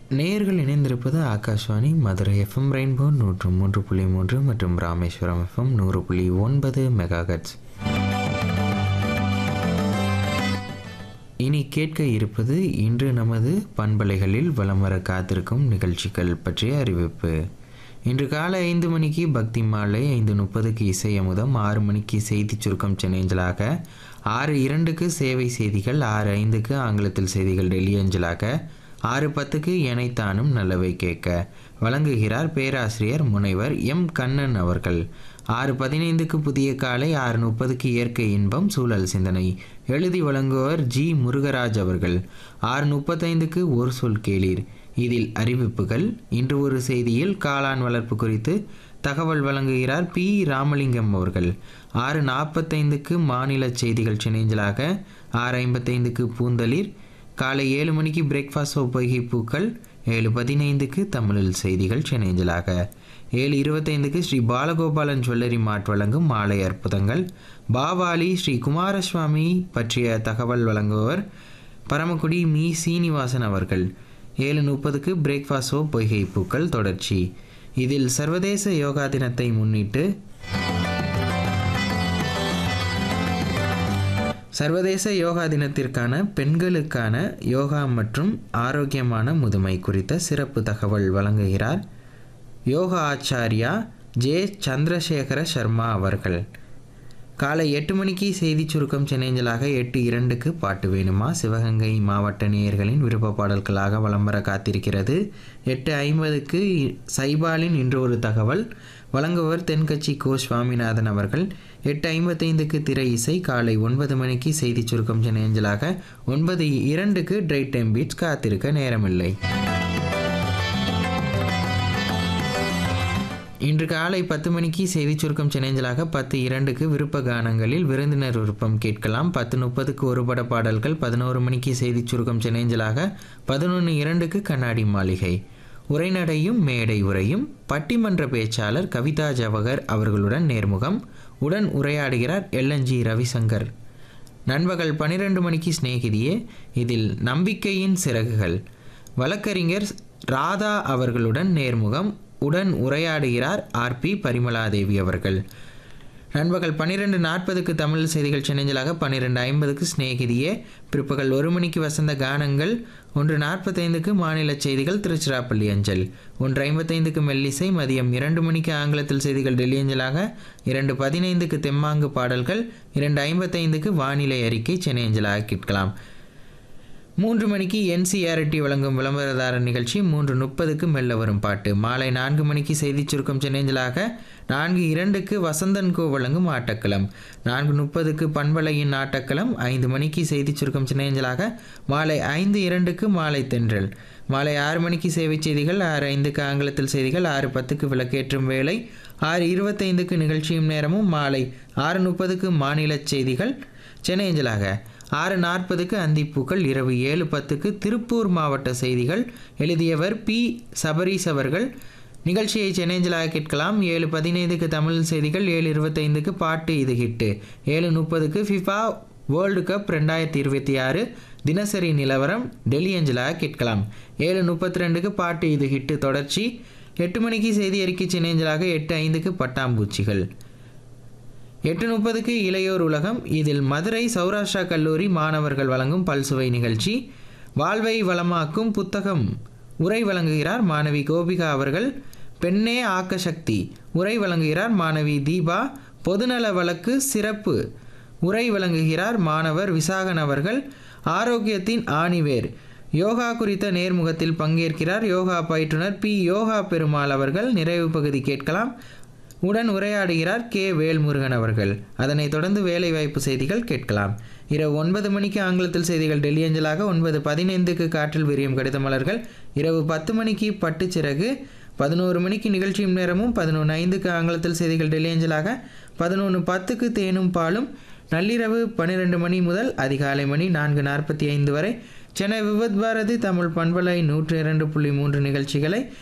நேயர்கள் இணைந்திருப்பது Akashvani Madurai FM rainbow நூற்று மூன்று புள்ளி மூன்று மற்றும் ராமேஸ்வரம் எஃப்எம் நூறு புள்ளி ஒன்பது மெகாஹெட்ஸ் இனி கேட்க இருப்பது இன்று நமது பண்பலைகளில் வலம் வர காத்திருக்கும் நிகழ்ச்சிகள் பற்றிய அறிவிப்பு இன்று காலை ஐந்து மணிக்கு பக்தி மாலை ஐந்து முப்பதுக்கு இசை அமுதம் ஆறு மணிக்கு செய்தி சுருக்கம் சென்னைஞ்சலாக ஆறு இரண்டுக்கு சேவை செய்திகள் ஆறு ஐந்துக்கு ஆங்கிலத்தில் செய்திகள் டெல்லி அஞ்சலாக ஆறு பத்துக்கு எனைத்தானும் நல்லவை கேட்க வழங்குகிறார் பேராசிரியர் முனைவர் எம் கண்ணன் அவர்கள் ஆறு பதினைந்துக்கு புதிய காலை ஆறு முப்பதுக்கு இயற்கை இன்பம் சூழல் சிந்தனை எழுதி வழங்குவர் ஜி முருகராஜ் அவர்கள் ஆறு முப்பத்தைந்துக்கு ஒரு சொல் கேளீர் இதில் அறிவிப்புகள் இன்று ஒரு செய்தியில் காளான் வளர்ப்பு குறித்து தகவல் வழங்குகிறார் பி ராமலிங்கம் அவர்கள் ஆறு நாற்பத்தைந்துக்கு மாநில செய்திகள் சினைஞ்சலாக ஆறு ஐம்பத்தைந்துக்கு பூந்தளிர் காலை ஏழு மணிக்கு பிரேக்ஃபாஸ்ட் ஒப்பகை பூக்கள் ஏழு பதினைந்துக்கு தமிழில் செய்திகள் சென்னைஞ்சலாக ஏழு இருபத்தைந்துக்கு ஸ்ரீ பாலகோபாலன் ஜுவல்லரி மார்ட் வழங்கும் மாலை அற்புதங்கள் பாவாலி ஸ்ரீ குமாரசுவாமி பற்றிய தகவல் வழங்குபவர் பரமக்குடி மீ சீனிவாசன் அவர்கள் ஏழு முப்பதுக்கு பிரேக்ஃபாஸ்ட் ஓ பொய்கை பூக்கள் தொடர்ச்சி இதில் சர்வதேச யோகா தினத்தை முன்னிட்டு சர்வதேச யோகா தினத்திற்கான பெண்களுக்கான யோகா மற்றும் ஆரோக்கியமான முதுமை குறித்த சிறப்பு தகவல் வழங்குகிறார் யோகா ஆச்சாரியா ஜே சந்திரசேகர சர்மா அவர்கள் காலை எட்டு மணிக்கு செய்தி சுருக்கம் சென்னைஞ்சலாக எட்டு இரண்டுக்கு பாட்டு வேணுமா சிவகங்கை மாவட்ட நேயர்களின் விருப்ப பாடல்களாக வலம் வர காத்திருக்கிறது எட்டு ஐம்பதுக்கு சைபாலின் இன்று ஒரு தகவல் வழங்குவர் தென்கட்சி கோ சுவாமிநாதன் அவர்கள் எட்டு ஐம்பத்தைந்துக்கு திரை இசை காலை ஒன்பது மணிக்கு செய்தி சுருக்கம் சென்னைஞ்சலாக ஒன்பது இரண்டுக்கு ட்ரை டைம் பீட்ஸ் காத்திருக்க நேரமில்லை இன்று காலை பத்து மணிக்கு செய்தி சுருக்கம் சென்னைஞ்சலாக பத்து இரண்டுக்கு விருப்ப கானங்களில் விருந்தினர் விருப்பம் கேட்கலாம் பத்து முப்பதுக்கு ஒரு பட பாடல்கள் பதினோரு மணிக்கு செய்தி சுருக்கம் சென்னைஞ்சலாக பதினொன்று இரண்டுக்கு கண்ணாடி மாளிகை உரைநடையும் மேடை உரையும் பட்டிமன்ற பேச்சாளர் கவிதா ஜவஹர் அவர்களுடன் நேர்முகம் உடன் உரையாடுகிறார் எல்என்ஜி ரவிசங்கர் நண்பகல் பன்னிரெண்டு மணிக்கு சிநேகிதியே இதில் நம்பிக்கையின் சிறகுகள் வழக்கறிஞர் ராதா அவர்களுடன் நேர்முகம் உடன் உரையாடுகிறார் ஆர்பி பரிமலாதேவி அவர்கள் நண்பகல் பன்னிரெண்டு நாற்பதுக்கு தமிழ் செய்திகள் சென்னைஞ்சலாக பன்னிரெண்டு ஐம்பதுக்கு சிநேகிதியே பிற்பகல் ஒரு மணிக்கு வசந்த கானங்கள் ஒன்று நாற்பத்தைந்துக்கு மாநில செய்திகள் திருச்சிராப்பள்ளி அஞ்சல் ஒன்று ஐம்பத்தைந்துக்கு மெல்லிசை மதியம் இரண்டு மணிக்கு ஆங்கிலத்தில் செய்திகள் டெல்லி அஞ்சலாக இரண்டு பதினைந்துக்கு தெம்மாங்கு பாடல்கள் இரண்டு ஐம்பத்தைந்துக்கு வானிலை அறிக்கை சென்னை அஞ்சலாக கேட்கலாம் மூன்று மணிக்கு என்சிஆர்டி வழங்கும் விளம்பரதாரர் நிகழ்ச்சி மூன்று முப்பதுக்கு மெல்ல வரும் பாட்டு மாலை நான்கு மணிக்கு செய்தி சுருக்கம் சென்னைஞ்சலாக நான்கு இரண்டுக்கு வசந்தன் கோ வழங்கும் ஆட்டக்களம் நான்கு முப்பதுக்கு பண்பலையின் ஆட்டக்களம் ஐந்து மணிக்கு செய்தி சுருக்கம் சென்னைஞ்சலாக மாலை ஐந்து இரண்டுக்கு மாலை தென்றல் மாலை ஆறு மணிக்கு சேவை செய்திகள் ஆறு ஐந்துக்கு ஆங்கிலத்தில் செய்திகள் ஆறு பத்துக்கு விளக்கேற்றும் வேலை ஆறு இருபத்தைந்துக்கு நிகழ்ச்சியும் நேரமும் மாலை ஆறு முப்பதுக்கு மாநில செய்திகள் சென்னை அஞ்சலாக ஆறு நாற்பதுக்கு அந்திப்பூக்கள் இரவு ஏழு பத்துக்கு திருப்பூர் மாவட்ட செய்திகள் எழுதியவர் பி சபரீஸ் அவர்கள் நிகழ்ச்சியை சென்னைஞ்சலாக கேட்கலாம் ஏழு பதினைந்துக்கு தமிழ் செய்திகள் ஏழு இருபத்தைந்துக்கு பாட்டு இது ஹிட்டு ஏழு முப்பதுக்கு ஃபிஃபா வேர்ல்டு கப் ரெண்டாயிரத்தி இருபத்தி ஆறு தினசரி நிலவரம் டெல்லி அஞ்சலாக கேட்கலாம் ஏழு முப்பத்தி ரெண்டுக்கு பாட்டு இது ஹிட்டு தொடர்ச்சி எட்டு மணிக்கு செய்தி அறிக்கை சென்னைஞ்சலாக எட்டு ஐந்துக்கு பட்டாம்பூச்சிகள் எட்டு முப்பதுக்கு இளையோர் உலகம் இதில் மதுரை சௌராஷ்டிரா கல்லூரி மாணவர்கள் வழங்கும் பல்சுவை நிகழ்ச்சி வாழ்வை வளமாக்கும் புத்தகம் உரை வழங்குகிறார் மாணவி கோபிகா அவர்கள் பெண்ணே ஆக்க சக்தி உரை வழங்குகிறார் மாணவி தீபா பொதுநல வழக்கு சிறப்பு உரை வழங்குகிறார் மாணவர் விசாகன் அவர்கள் ஆரோக்கியத்தின் ஆணிவேர் யோகா குறித்த நேர்முகத்தில் பங்கேற்கிறார் யோகா பயிற்றுனர் பி யோகா பெருமாள் அவர்கள் நிறைவு பகுதி கேட்கலாம் உடன் உரையாடுகிறார் கே வேல்முருகன் அவர்கள் அதனைத் தொடர்ந்து வேலைவாய்ப்பு செய்திகள் கேட்கலாம் இரவு ஒன்பது மணிக்கு ஆங்கிலத்தில் செய்திகள் டெல்லி அஞ்சலாக ஒன்பது பதினைந்துக்கு காற்றில் விரியும் கடித மலர்கள் இரவு பத்து மணிக்கு பட்டுச்சிறகு பதினோரு மணிக்கு நிகழ்ச்சியும் நேரமும் பதினொன்று ஐந்துக்கு ஆங்கிலத்தில் செய்திகள் டெல்லி அஞ்சலாக பதினொன்று பத்துக்கு தேனும் பாலும் நள்ளிரவு பன்னிரெண்டு மணி முதல் அதிகாலை மணி நான்கு நாற்பத்தி ஐந்து வரை சென்னை விபத் பாரதி தமிழ் பண்பலை நூற்று இரண்டு புள்ளி மூன்று நிகழ்ச்சிகளை